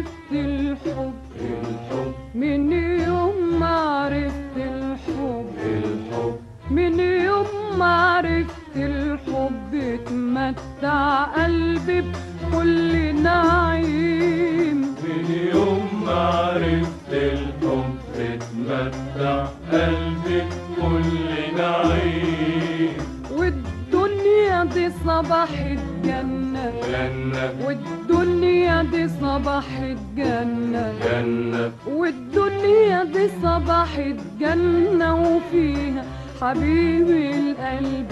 عرفت الحب الحب من يوم ما عرفت الحب الحب من يوم ما عرفت الحب اتمتع قلبي بكل نعيم من يوم ما عرفت الحب اتمتع قلبي بكل نعيم والدنيا دي صباحت جنة جنة والدنيا دي صباحت جنة جنة والدنيا دي صباحت جنة وفيها حبيبي القلب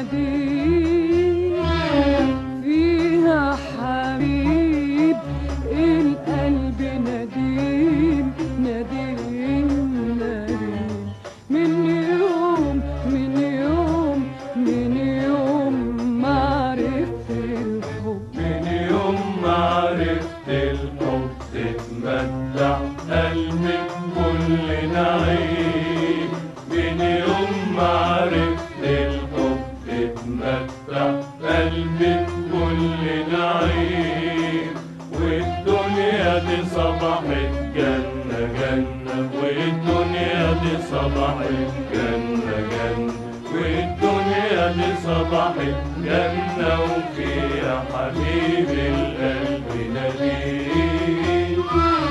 نديم فيها حبيب القلب نديم نديم نديم من يوم من يوم من يوم ما عرفت الحب من يوم ما عرفت الحب اتمتع قلبي بكل نعيم من يوم ما عرفت الحب اتمتع قلبي بكل نعيم والدنيا دي صباحت جنة جنة والدنيا دي صباحت جنة جنة والدنيا دي صباحت جنة وفيها حبيب القلب نديم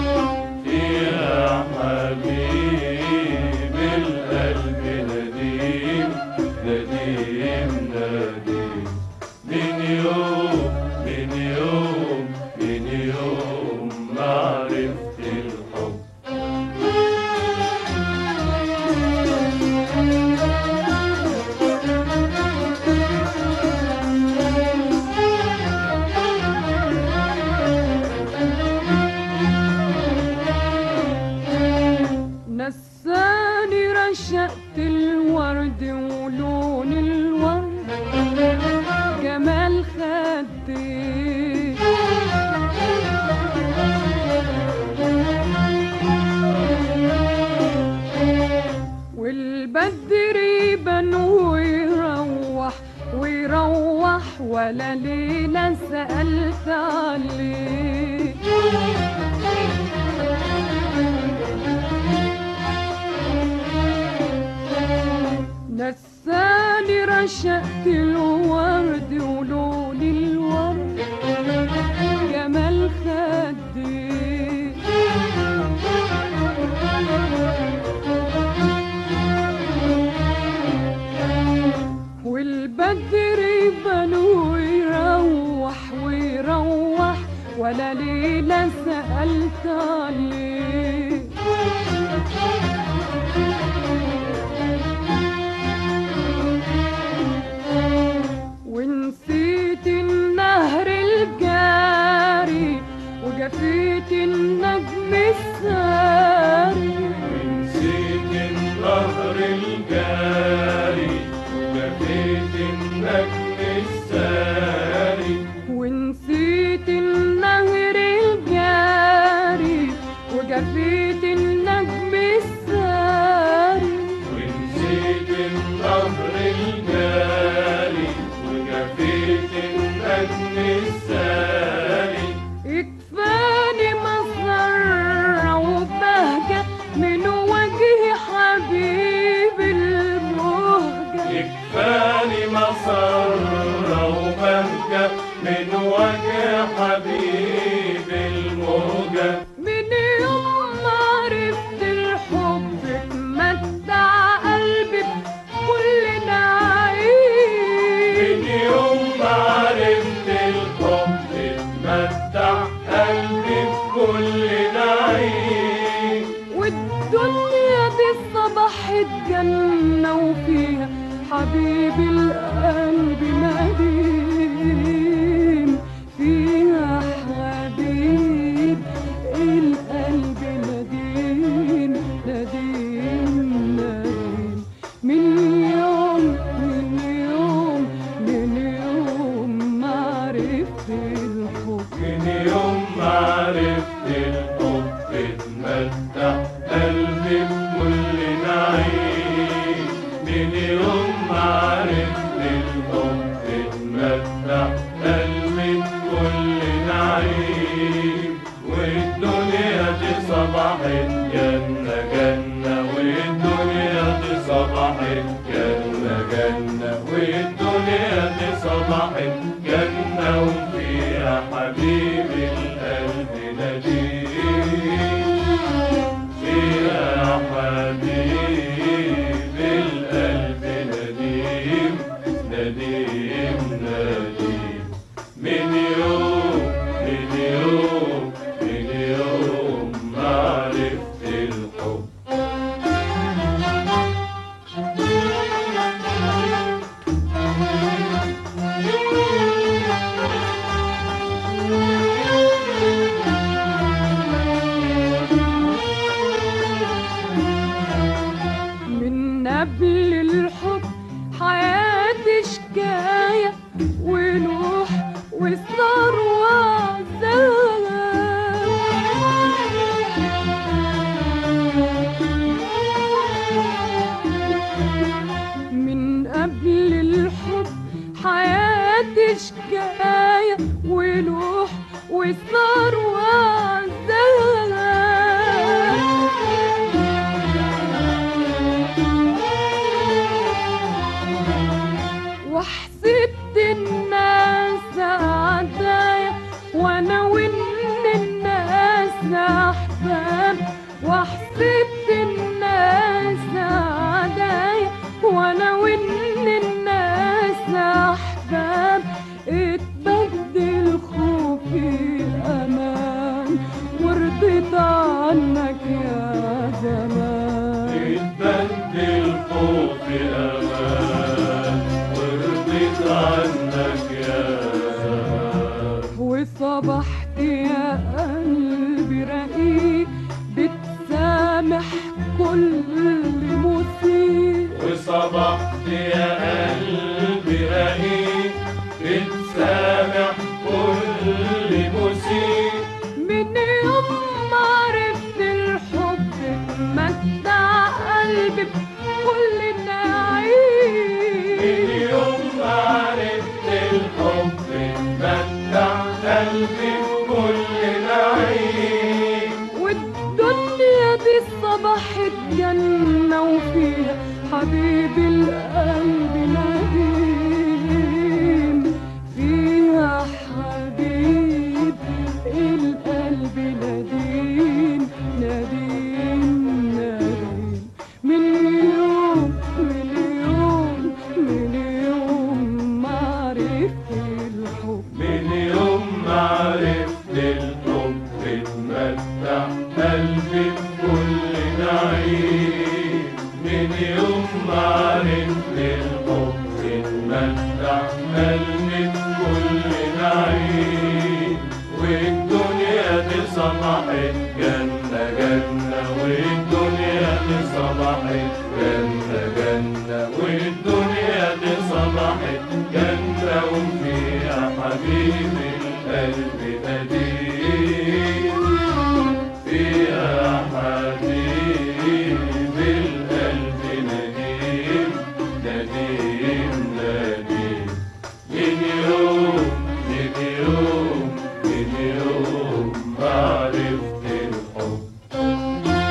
فيها حبيب القلب نديم نديم نديم من يوم من يوم من يوم ما عرفت الحب نساني رشقت الورد ولون الورد جمال خدي والبدر يبان ويروح ويروح ولا ليلة سألت عليه نساني رشقت الورد ولون الورد جمال خدي والبدر يبان ويروح ويروح ولا ليلة سألت عليه ونسيت النهر الجاري وجفيت النجم الساري نسيت النهر الجاري وجفيت النجم الساري ونسيت النهر الجاري وجفيت النجم الساري ونسيت النهر الجاري وجفيت النجم الساري يكفاني مسرة وبهجة من وجه حبيب المهجة يكفاني مسرة وبهجة من وجه حبيب الموجة من يوم ما عرفت الحب اتمتع قلبي بكل نعيم من يوم ما عرفت الحب اتمتع قلبي بكل نعيم والدنيا دي صباحت جنة وفيها حبيب القلب نديم فيها حبيب القلب نديم نديم نديم من يوم من يوم من يوم ما عرفت الحب من يوم ما عرفت الحب اتمتع قلبي بكل نعيم من يوم ما عرفت الحب اتمتع قلبي بكل نعيم والدنيا صبحت جنة جنة والدنيا دي صبحت جنة جنة والدنيا دي صبحت جنة وفيها حبيب القلب نجيب فيها حبيب القلب نديم نديم نديم من يوم من يوم من يوم ما عرفت الحب من قبل الحب حياتي شكاية ونوح وصار وعذاب من قبل الحب حياتي شكاية ونوح وصار وعذاب وحسبت الناس عدايا وانا وان الناس احباب وحسبت الناس عدايا وانا وان الناس احباب اتبدل خوفي امان ورضيت عنك يا زمان اتبدل خوفي امان ورضيت عنك يا زمان وصبحت يا قلبي رقيق بتسامح كل مسيء وصبحت يا قلبي رقيق بتسامح كل مسيء من يوم ما عرفت الحب اتمتع قلبي بكل من النعيم يوم ما عرفت الحب اتمتع قلبي بكل نعيم والدنيا دي صبحت جنة وفيها حبيب القلب نديم فيها حبيب القلب نديم نديم نديم من يوم من يوم من يوم ما عرفت الحب من يوم ما عرفت الحب اتمتع قلبي بكل نعيم من يوم ما عرفت الحب اتمتع قلبي بكل نعيم والدنيا دي صبحت جنة جنة والدنيا دي صبحت جنة جنة والدنيا دي صبحت جنة وفيها حبيب القلب نديم فيها حبيب القلب نديم نديم نديم من يوم من يوم من يوم ما عرفت الحب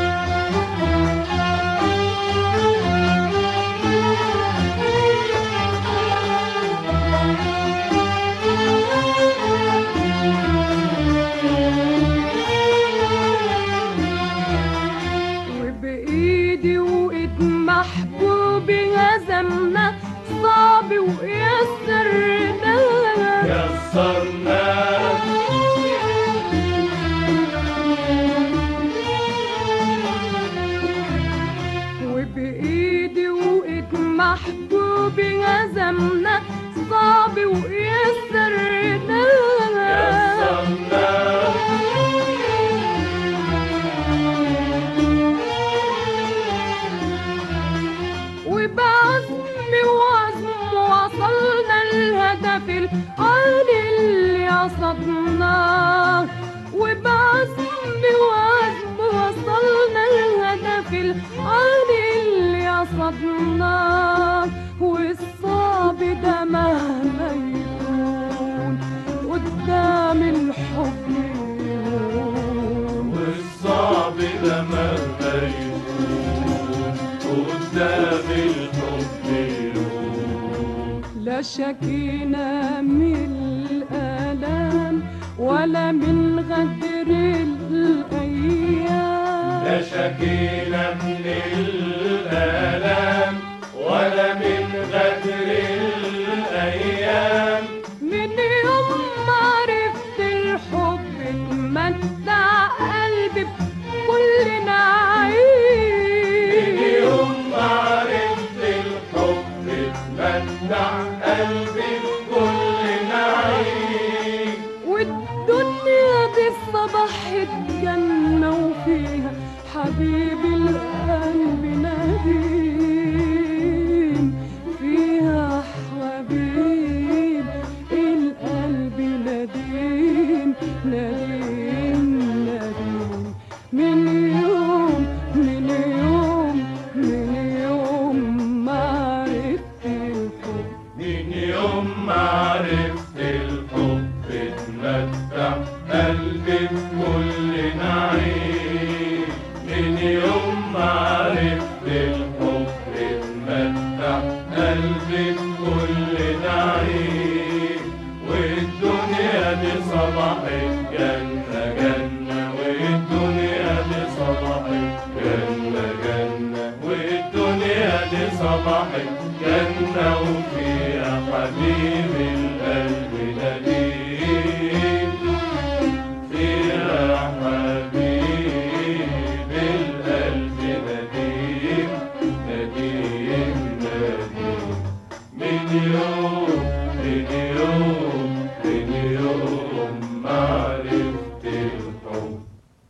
وبإيدي وإيد محبوبي هزمنا صعب ويسرنا يسرنا وبإيدي وإيد محبوبي هزمنا صعب ويسرنا يسرنا وبعزم وعزم وصلنا الهدف العالي اللي قصدناه وبعزم وعزم وصلنا الهدف العالي اللي قصدناه والصعب ده مهما يكون قدام الحب يهون والصعب ده شكينا من الآلام ولا من غدر الأيام لا شكينا من الآلام ولا من غدر الأيام من يوم ما عرفت الحب اتمتع قلبي بكل من نعيم يوم ما عرفت الحب اتمتع قلبي بكل نعيم والدنيا دي صبحت جنة وفيها حبيبي القلب نديم فيها حبيب القلب نديم نديم نديم من يوم من يوم من يوم ما عرفت الحب من يوم ما عرفت الحب اتمتع قلبي بكل نعيم